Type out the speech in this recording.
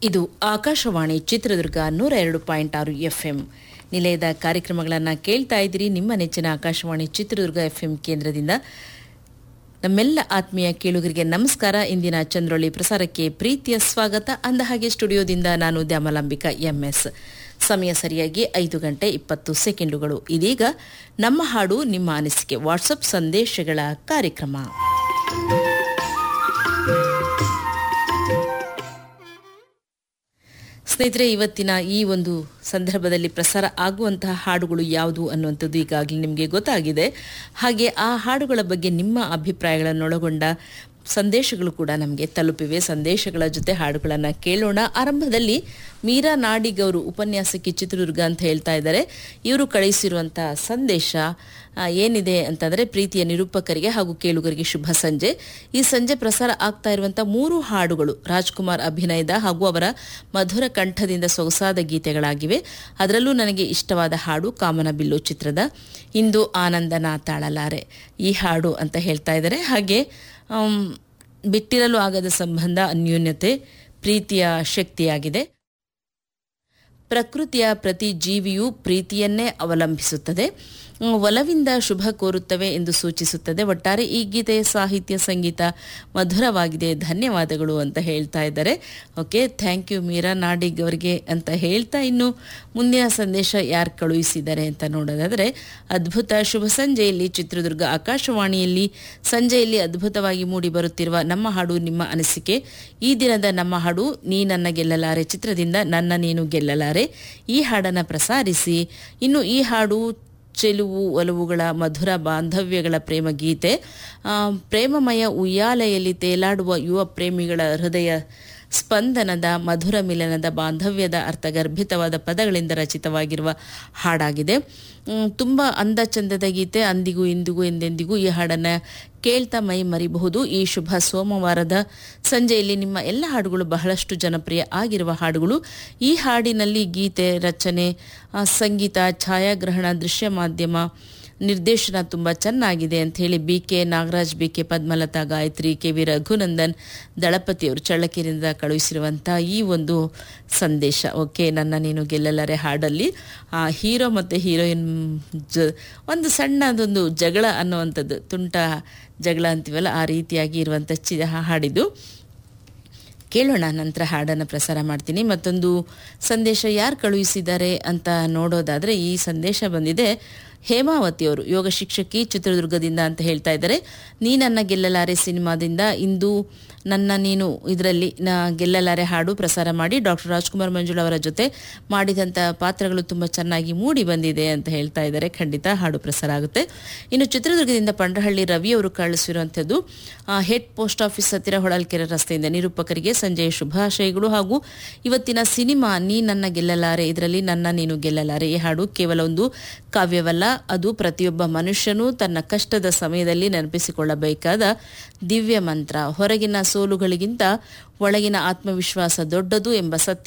ಇದು ಆಕಾಶವಾಣಿ ಚಿತ್ರದುರ್ಗ ನೂರ ಎರಡು ಪಾಯಿಂಟ್ ಆರು ಎಫ್ಎಂ ನಿಲಯದ ಕಾರ್ಯಕ್ರಮಗಳನ್ನು ಕೇಳ್ತಾ ಇದ್ದೀರಿ ನಿಮ್ಮ ನೆಚ್ಚಿನ ಆಕಾಶವಾಣಿ ಚಿತ್ರದುರ್ಗ ಎಫ್ಎಂ ಕೇಂದ್ರದಿಂದ ನಮ್ಮೆಲ್ಲ ಆತ್ಮೀಯ ಕೇಳುಗರಿಗೆ ನಮಸ್ಕಾರ ಇಂದಿನ ಚಂದ್ರೊಳ್ಳಿ ಪ್ರಸಾರಕ್ಕೆ ಪ್ರೀತಿಯ ಸ್ವಾಗತ ಅಂದಹಾಗೆ ಸ್ಟುಡಿಯೋದಿಂದ ನಾನು ದ್ಯಾಮಲಾಂಬಿಕಾ ಎಂಎಸ್ ಸಮಯ ಸರಿಯಾಗಿ ಐದು ಗಂಟೆ ಇಪ್ಪತ್ತು ಸೆಕೆಂಡುಗಳು ಇದೀಗ ನಮ್ಮ ಹಾಡು ನಿಮ್ಮ ಅನಿಸಿಕೆ ವಾಟ್ಸಪ್ ಸಂದೇಶಗಳ ಕಾರ್ಯಕ್ರಮ ಸ್ನೇಹಿತರೆ ಇವತ್ತಿನ ಈ ಒಂದು ಸಂದರ್ಭದಲ್ಲಿ ಪ್ರಸಾರ ಆಗುವಂತಹ ಹಾಡುಗಳು ಯಾವುದು ಅನ್ನುವಂಥದ್ದು ಈಗಾಗಲೇ ನಿಮಗೆ ಗೊತ್ತಾಗಿದೆ ಹಾಗೆ ಆ ಹಾಡುಗಳ ಬಗ್ಗೆ ನಿಮ್ಮ ಅಭಿಪ್ರಾಯಗಳನ್ನೊಳಗೊಂಡ ಸಂದೇಶಗಳು ಕೂಡ ನಮಗೆ ತಲುಪಿವೆ ಸಂದೇಶಗಳ ಜೊತೆ ಹಾಡುಗಳನ್ನು ಕೇಳೋಣ ಆರಂಭದಲ್ಲಿ ಮೀರಾ ನಾಡಿಗ್ ಅವರು ಉಪನ್ಯಾಸಕಿ ಚಿತ್ರದುರ್ಗ ಅಂತ ಹೇಳ್ತಾ ಇದ್ದಾರೆ ಇವರು ಕಳಿಸಿರುವಂಥ ಸಂದೇಶ ಆ, ಏನಿದೆ ಅಂತಂದರೆ ಪ್ರೀತಿಯ ನಿರೂಪಕರಿಗೆ ಹಾಗೂ ಕೇಳುಗರಿಗೆ ಶುಭ ಸಂಜೆ ಈ ಸಂಜೆ ಪ್ರಸಾರ ಆಗ್ತಾ ಇರುವಂಥ ಮೂರು ಹಾಡುಗಳು ರಾಜ್ಕುಮಾರ್ ಅಭಿನಯದ ಹಾಗೂ ಅವರ ಮಧುರ ಕಂಠದಿಂದ ಸೊಗಸಾದ ಗೀತೆಗಳಾಗಿವೆ ಅದರಲ್ಲೂ ನನಗೆ ಇಷ್ಟವಾದ ಹಾಡು ಕಾಮನಬಿಲ್ಲು ಚಿತ್ರದ ಇಂದು ಆನಂದನ ತಾಳಲಾರೆ ಈ ಹಾಡು ಅಂತ ಹೇಳ್ತಾ ಇದ್ದಾರೆ ಹಾಗೆ ಆಮ್, ಬಿಟ್ಟಿರಲು ಆಗದ ಸಂಬಂಧ ಅನ್ಯೋನ್ಯತೆ ಪ್ರೀತಿಯ ಶಕ್ತಿಯಾಗಿದೆ ಪ್ರಕೃತಿಯ ಪ್ರತಿ ಜೀವಿಯೂ ಪ್ರೀತಿಯನ್ನೇ ಅವಲಂಬಿಸುತ್ತದೆ ಹ್ಮ್, ಒಲವಿಂದ ಶುಭ ಕೋರುತ್ತವೆ ಎಂದು ಸೂಚಿಸುತ್ತದೆ ಒಟ್ಟಾರೆ ಈ ಗೀತೆಯ ಸಾಹಿತ್ಯ ಸಂಗೀತ ಮಧುರವಾಗಿದೆ ಧನ್ಯವಾದಗಳು ಅಂತ ಹೇಳ್ತಾ ಇದ್ದಾರೆ okay thank you Meera Nadig ಅವರಿಗೆ ಅಂತ ಹೇಳ್ತಾ ಇನ್ನು ಮುಂದಿನ ಸಂದೇಶ ಯಾರು ಕಳುಹಿಸಿದ್ದಾರೆ ಅಂತ ನೋಡೋದಾದರೆ ಅದ್ಭುತ ಶುಭ ಸಂಜೆಯಲ್ಲಿ ಚಿತ್ರದುರ್ಗ ಆಕಾಶವಾಣಿಯಲ್ಲಿ ಸಂಜೆಯಲ್ಲಿ ಅದ್ಭುತವಾಗಿ ಮೂಡಿ ಬರುತ್ತಿರುವ ನಮ್ಮ ಹಾಡು ನಿಮ್ಮ ಅನಿಸಿಕೆ ಈ ದಿನದ ನಮ್ಮ ಹಾಡು ನೀ ನನ್ನ ಗೆಲ್ಲಲಾರೆ ಚಿತ್ರದಿಂದ ನನ್ನ ನೀನು ಗೆಲ್ಲಲಾರೆ ಈ ಹಾಡನ್ನು ಪ್ರಸಾರಿಸಿ ಇನ್ನು ಈ ಹಾಡು ಚೆಲುವು ಒಲವುಗಳ ಮಧುರ ಬಾಂಧವ್ಯಗಳ ಪ್ರೇಮ ಗೀತೆ ಆ, ಪ್ರೇಮಮಯ ಉಯ್ಯಾಲೆಯಲ್ಲಿ ತೇಲಾಡುವ ಯುವ ಪ್ರೇಮಿಗಳ ಹೃದಯ ಸ್ಪಂದನದ ಮಧುರ ಮಿಲನದ ಬಾಂಧವ್ಯದ ಅರ್ಥಗರ್ಭಿತವಾದ ಪದಗಳಿಂದ ರಚಿತವಾಗಿರುವ ಹಾಡಾಗಿದೆ ಮ್, ತುಂಬ ಅಂದ ಚಂದದ ಗೀತೆ ಅಂದಿಗೂ ಇಂದಿಗೂ ಎಂದೆಂದಿಗೂ ಈ ಹಾಡನ್ನು ಕೇಳ್ತಾ ಮೈ ಮರಿಬಹುದು ಈ ಶುಭ ಸೋಮವಾರದ ಸಂಜೆಯಲ್ಲಿ ನಿಮ್ಮ ಎಲ್ಲ ಹಾಡುಗಳು ಬಹಳಷ್ಟು ಜನಪ್ರಿಯ ಆಗಿರುವ ಹಾಡುಗಳು ಈ ಹಾಡಿನಲ್ಲಿ ಗೀತೆ ರಚನೆ ಆ, ಸಂಗೀತ ಛಾಯಾಗ್ರಹಣ ದೃಶ್ಯ ಮಾಧ್ಯಮ ನಿರ್ದೇಶನ ತುಂಬ ಚೆನ್ನಾಗಿದೆ ಅಂತ ಹೇಳಿ B K Nagaraj B K Padmalatha Gayathri K V Raghunandan ದಳಪತಿಯವರು ಚಳ್ಳಕೆರೆಯಿಂದ ಕಳುಹಿಸಿರುವಂಥ ಈ ಒಂದು ಸಂದೇಶ ಓಕೆ ನನ್ನ ನೀನು ಗೆಲ್ಲಲಾರೆ ಹಾಡಲ್ಲಿ ಆ ಹೀರೋ ಮತ್ತು ಹೀರೋಯಿನ್ ಜ ಒಂದು ಸಣ್ಣದೊಂದು ಜಗಳ ಅನ್ನುವಂಥದ್ದು ತುಂಟ ಜಗಳ ಅಂತೀವಲ್ಲ ಆ ರೀತಿಯಾಗಿ ಇರುವಂಥ ಚಿ ಹಾಡಿದ್ದು ಕೇಳೋಣ ನಂತರ ಹಾಡನ್ನು ಪ್ರಸಾರ ಮಾಡ್ತೀನಿ ಮತ್ತೊಂದು ಸಂದೇಶ ಯಾರು ಕಳುಹಿಸಿದ್ದಾರೆ ಅಂತ ನೋಡೋದಾದರೆ ಈ ಸಂದೇಶ ಬಂದಿದೆ ಹೇಮಾವತಿಯವರು ಯೋಗ ಶಿಕ್ಷಕಿ ಚಿತ್ರದುರ್ಗದಿಂದ ಅಂತ ಹೇಳ್ತಾ ಇದ್ದಾರೆ ನೀ ನನ್ನ ಗೆಲ್ಲಲಾರೆ ಸಿನಿಮಾದಿಂದ ಇಂದು ನನ್ನ ನೀನು ಇದರಲ್ಲಿ ನಾ ಗೆಲ್ಲಲಾರೆ ಹಾಡು ಪ್ರಸಾರ ಮಾಡಿ ಡಾಕ್ಟರ್ ರಾಜ್ಕುಮಾರ್ ಮಂಜುಳಾ ಅವರ ಜೊತೆ ಮಾಡಿದಂಥ ಪಾತ್ರಗಳು ತುಂಬ ಚೆನ್ನಾಗಿ ಮೂಡಿ ಬಂದಿದೆ ಅಂತ ಹೇಳ್ತಾ ಇದ್ದಾರೆ ಖಂಡಿತ ಹಾಡು ಪ್ರಸಾರ ಆಗುತ್ತೆ ಇನ್ನು ಚಿತ್ರದುರ್ಗದಿಂದ ಪಂಡ್ರಹಳ್ಳಿ ರವಿ ಅವರು ಕಳಿಸಿರುವಂಥದ್ದು ಆ, ಹೆಡ್ ಪೋಸ್ಟ್ ಆಫೀಸ್ ಹತ್ತಿರ ಹೊಳಲ್ಕೆರೆ ರಸ್ತೆಯಿಂದ ನಿರೂಪಕರಿಗೆ ಸಂಜೆಯ ಶುಭಾಶಯಗಳು ಹಾಗೂ ಇವತ್ತಿನ ಸಿನಿಮಾ ನೀ ನನ್ನ ಗೆಲ್ಲಲಾರೆ ಇದರಲ್ಲಿ ನನ್ನ ನೀನು ಗೆಲ್ಲಲಾರೆ ಈ ಹಾಡು ಕೇವಲ ಒಂದು ಕಾವ್ಯವಲ್ಲ ಅದು ಪ್ರತಿಯೊಬ್ಬ ಮನುಷ್ಯನೂ ತನ್ನ ಕಷ್ಟದ ಸಮಯದಲ್ಲಿ ನೆನಪಿಸಿಕೊಳ್ಳಬೇಕಾದ ದಿವ್ಯ ಮಂತ್ರ ಹೊರಗಿನ ಸೋಲುಗಳಿಗಿಂತ ಒಳಗಿನ ಆತ್ಮವಿಶ್ವಾಸ ದೊಡ್ಡದು ಎಂಬ ಸತ್ಯ